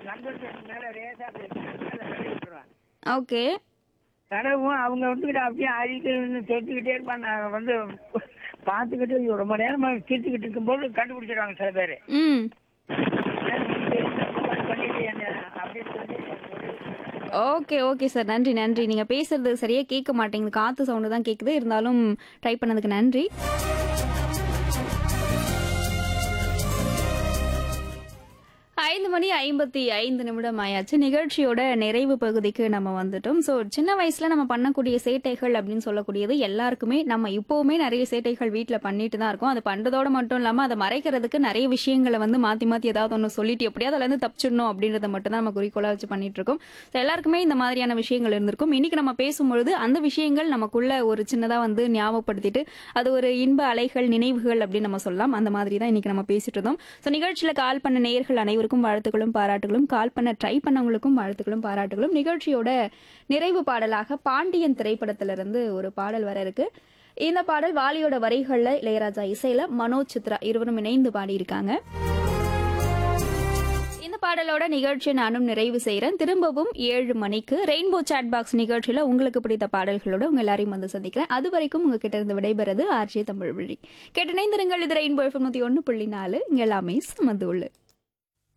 நண்பர் மேல ரேசா தடவி விட்டுருவான் ஓகே தடவும் அவங்க வந்துக்கிட்டு அப்படியே அழிக்கணும்னு தொட்டுக்கிட்டே இருப்பான் நான் வந்து பார்த்துக்கிட்டு ஐயோ, ரொம்ப நேரமா கிழிச்சுக்கிட்டு இருக்கும்போது கண்டுபிடிச்சிடுவாங்க சில பேர் ம் பண்ணிட்டு என்ன அப்படின்னு சொல்லி ஓகே ஓகே சார் நன்றி நன்றி நீங்க பேசுறது சரியா கேட்க மாட்டேங்குது காத்து சவுண்டு தான் கேக்குது இருந்தாலும் ட்ரை பண்ணதுக்கு நன்றி ஐந்து மணி ஐம்பத்தி ஐந்து நிமிடம் ஆயாச்சு நிகழ்ச்சியோட நிறைவு பகுதிக்கு நம்ம வந்துட்டோம் ஸோ சின்ன வயசுல நம்ம பண்ணக்கூடிய சேட்டைகள் அப்படின்னு சொல்லக்கூடியது எல்லாருக்குமே நம்ம இப்போவுமே நிறைய சேட்டைகள் வீட்டில் பண்ணிட்டு தான் இருக்கோம் அது பண்றதோட மட்டும் இல்லாமல் அதை மறைக்கிறதுக்கு நிறைய விஷயங்களை வந்து மாற்றி மாற்றி ஏதாவது ஒன்று சொல்லிட்டு எப்படியாவது அதுல இருந்து தப்பிச்சிடணும் அப்படின்றத மட்டும் தான் நம்ம குறிக்கோளாக வச்சு பண்ணிட்டு இருக்கோம் ஸோ எல்லாருக்குமே இந்த மாதிரியான விஷயங்கள் இருந்திருக்கும் இன்னைக்கு நம்ம பேசும்பொழுது அந்த விஷயங்கள் நமக்குள்ள ஒரு சின்னதாக வந்து ஞாபகப்படுத்திட்டு அது ஒரு இன்ப அலைகள் நினைவுகள் அப்படின்னு நம்ம சொல்லலாம் அந்த மாதிரி தான் இன்னைக்கு நம்ம பேசிட்டு இருந்தோம் ஸோ நிகழ்ச்சியில் கால் பண்ண நேயர்கள் அனைவருக்கும் வாழ்த்துக்களும் பாராட்டுகளும் கால் பண்ண ட்ரை பண்ணவங்களுக்கும் வாழ்த்துக்களும் பாராட்டுகளும் நிகழ்ச்சியோட நிறைவு பாடலாக பாண்டியன் திரைப்படத்திலிருந்து ஒரு பாடல் வர இருக்கு இந்த பாடல் வாலியோட வரிகள்ல இளையராஜா இசையில மனோஜ் சித்ரா இருவரும் இணைந்து பாடியிருக்காங்க இந்த பாடலோட நிகழ்ச்சியை நானும் நிறைவு செய்கிறேன் திரும்பவும் ஏழு மணிக்கு ரெயின்போ சாட் பாக்ஸ் நிகழ்ச்சியில் உங்களுக்கு பிடித்த பாடல்களோட உங்க எல்லாரையும் வந்து சந்திக்கிறேன் அது வரைக்கும் உங்ககிட்ட இருந்து விடைபெறது ஆர்ஜே தமிழ் வழி கேட்டு இணைந்திருங்கள் இது ரெயின்போ எஃப்எம் நூற்றி ஒன்று புள்ளி நாலு இங்கே எல்லாமே சமந்து உள்ளு